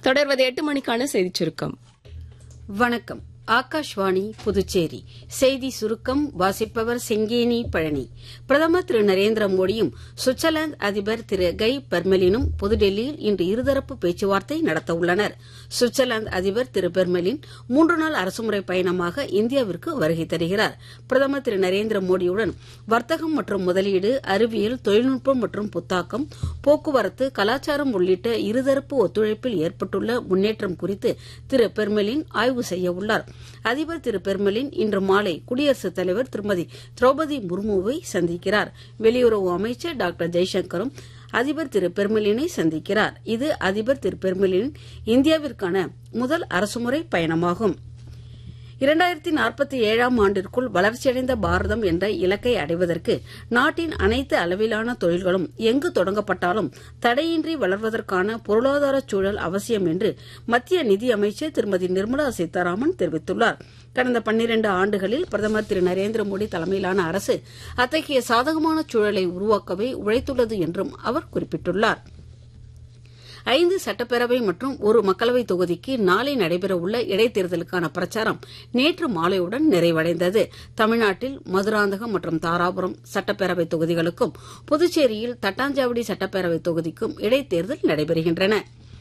தொடர்வது எட்டு மணிக்கான செய்திச் சுருக்கம் வணக்கம் ஆகாஷ்வாணி புதுச்சேரி செய்தி சுருக்கம் வாசிப்பவர் செங்கேனி பழனி பிரதமர் திரு நரேந்திர மோடியும் சுவிட்சர்லாந்து அதிபர் திரு கை பெர்மெலினும் புதுடெல்லியில் இன்று இருதரப்பு பேச்சுவார்த்தை நடத்தவுள்ளனர் சுவிட்சர்லாந்து அதிபர் திரு பெர்மெலின் மூன்று நாள் அரசுமுறை பயணமாக இந்தியாவிற்கு வருகை தருகிறார் பிரதமர் திரு நரேந்திர மோடியுடன் வர்த்தகம் மற்றும் முதலீடு அறிவியல் தொழில்நுட்பம் மற்றும் புத்தாக்கம் போக்குவரத்து கலாச்சாரம் உள்ளிட்ட இருதரப்பு ஒத்துழைப்பில் ஏற்பட்டுள்ள முன்னேற்றம் குறித்து திரு பெர்மெலின் ஆய்வு செய்ய உள்ளார் அதிபர் திரு பெர்மெலின் இன்று மாலை குடியரசுத் தலைவர் திருமதி திரௌபதி முர்முவை சந்திக்கிறார் வெளியுறவு அமைச்சர் டாக்டர் ஜெய்சங்கரும் அதிபர் திரு பெர்மெலினை சந்திக்கிறார் இது அதிபர் திரு பெர்மெலின் இந்தியாவிற்கான முதல் அரசுமுறை பயணமாகும் இரண்டாயிரத்தி நாற்பத்தி ஏழாம் ஆண்டிற்குள் வளர்ச்சியடைந்த பாரதம் என்ற இலக்கை அடைவதற்கு நாட்டின் அனைத்து அளவிலான தொழில்களும் எங்கு தொடங்கப்பட்டாலும் தடையின்றி வளர்வதற்கான பொருளாதார சூழல் அவசியம் என்று மத்திய நிதியமைச்சர் திருமதி நிர்மலா சீதாராமன் தெரிவித்துள்ளார் கடந்த பன்னிரண்டு ஆண்டுகளில் பிரதமர் திரு நரேந்திர மோடி தலைமையிலான அரசு அத்தகைய சாதகமான சூழலை உருவாக்கவே உழைத்துள்ளது என்றும் அவர் குறிப்பிட்டுள்ளார் ஐந்து சட்டப்பேரவை மற்றும் ஒரு மக்களவைத் தொகுதிக்கு நாளை நடைபெறவுள்ள இடைத்தேர்தலுக்கான பிரச்சாரம் நேற்று மாலையுடன் நிறைவடைந்தது தமிழ்நாட்டில் மதுராந்தகம் மற்றும் தாராபுரம் சட்டப்பேரவைத் தொகுதிகளுக்கும் புதுச்சேரியில் தட்டாஞ்சாவடி சட்டப்பேரவைத் தொகுதிக்கும் இடைத்தேர்தல் நடைபெறுகின்றன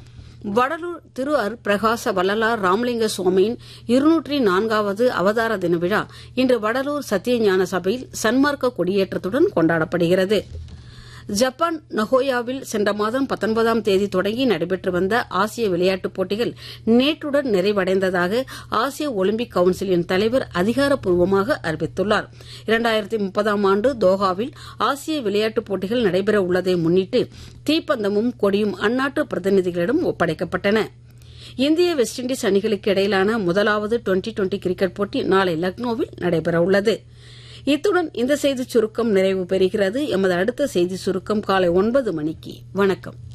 வடலூர் திரு அருட்பிரகாச வள்ளலார் ராமலிங்க சுவாமியின் இருநூற்றி நான்காவது அவதார தின விழா இன்று வடலூர் சத்தியஞான சபையில் சன்மார்க்க கொடியேற்றத்துடன் கொண்டாடப்படுகிறது ஜப்பான் நகோயாவில் சென்ற மாதம் பத்தொன்பதாம் தேதி தொடங்கி நடைபெற்று வந்த ஆசிய விளையாட்டுப் போட்டிகள் நேற்றுடன் நிறைவடைந்ததாக ஆசிய ஒலிம்பிக் கவுன்சிலின் தலைவர் அதிகாரப்பூர்வமாக அறிவித்துள்ளார் இரண்டாயிரத்தி முப்பதாம் ஆண்டு தோஹாவில் ஆசிய விளையாட்டுப் போட்டிகள் நடைபெற உள்ளதை முன்னிட்டு தீப்பந்தமும் கொடியும் அந்நாட்டு பிரதிநிதிகளிடம் ஒப்படைக்கப்பட்டன இந்திய வெஸ்ட் இண்டீஸ் அணிகளுக்கு இடையிலான முதலாவது டுவெண்டி டுவெண்டி கிரிக்கெட் போட்டி நாளை லக்னோவில் நடைபெறவுள்ளது இத்துடன் இந்த செய்திச் சுருக்கம் நிறைவு பெறுகிறது எமது அடுத்த செய்தி சுருக்கம் காலை ஒன்பது மணிக்கு வணக்கம்